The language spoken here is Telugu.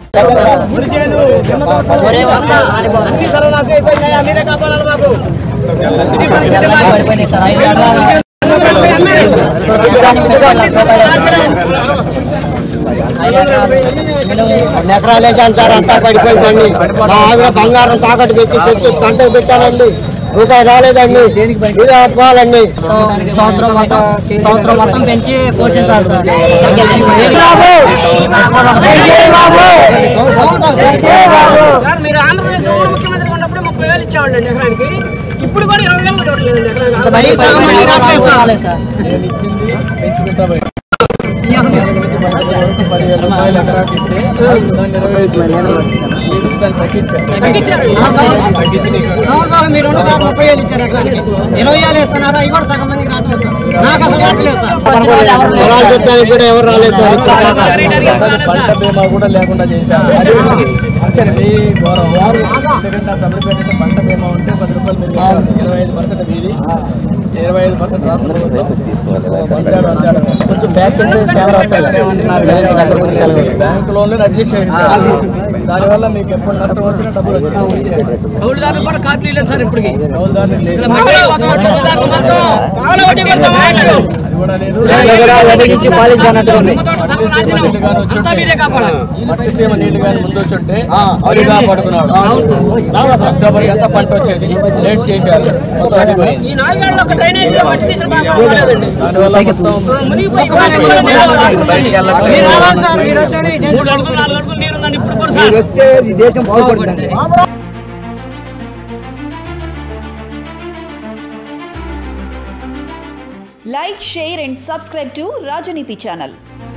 కొన్ని ఎకరాలు వేసి అంటారు అంతా పడిపోయిందండి మా ఆవిడ బంగారం తాకట్టు పెట్టి తెచ్చి పంటకు పెట్టానండి రూపాయి రాలేదండి మీరే ఆత్మాలండి సంవత్సరం మొత్తం సంవత్సరం మొత్తం పెంచి పోషించాలి సార్ సార్ మీరు ఆంధ్రప్రదేశ్ ఉప ముఖ్యమంత్రి ఉన్నప్పుడు ముప్పై వేలు ఇచ్చేవాళ్ళు అండి ఎకరానికి ఇప్పుడు కూడా ఇరవై వేలు కూడా ఇవ్వట్లేదండి ఎకరానికి మరీ సగం మంది రావట్లేదు సార్. రాలేదు సార్ పదివేల రూపాయలు ఎకరాకి ఇస్తే దాన్ని ఇరవై ఐదు దాన్ని తగ్గించారు తగ్గించారు మీరు రెండు సార్లు ముప్పై వేలు ఇచ్చారు ఎకరానికి ఇరవై వేలు ఇస్తున్నారు అవి కూడా సగం మందికి రావట్లేదు సార్ నాకు అసలు రావట్లేదు సార్ పొలాలు చూడడానికి కూడా ఎవరు రాలేదు సార్ ఇప్పుడు దాకా. పంట బీమా కూడా లేకుండా చేశారు ఈ గౌరవం ఎందుకంటే ఆ తమిళ పేట పంట బీమా ఉంటే పది రూపాయలు మీరు ఇస్తారు. ఇరవై ఐదు పర్సెంట్ మీది ఇరవై ఐదు పర్సెంట్ రాష్ట్ర ప్రభుత్వం పంచాడు అంచాడు కొంచెం బ్యాక్ బ్యాంక్ లోన్లు అడ్జస్ట్ చేశారు దానివల్ల మీకు ఎప్పుడు నష్టం వచ్చినా డబ్బులు వచ్చాయి కౌలుదారులు కూడా కార్డులు ఇవ్వలేదు సార్ ఇప్పటికి కౌలుదారులకు లేదు. పావలా వడ్డీ కూడా సమానం. అది కూడా లేదు మట్టి సీమ నీళ్లు కానీ ముందు వచ్చి ఉంటే అది కాపాడుకున్నాడు అక్టోబర్ ఎంత పంట వచ్చేది లేట్ చేశారు మొత్తం అడిగిపోయింది ఈ నాలుగేళ్ళు ఒక డ్రైనేజీలో మట్టి తీసిన బాగా పోలేదండి. దానివల్ల మొత్తం మునిగిపోయి బయటికి వెళ్ళకుండా మీరు రావాలి సార్ మీరు వస్తేనే ఈ దేశం మీరు వస్తే ఈ దేశం బాగుపడుతుంది Like, share and subscribe to Rajaniti channel.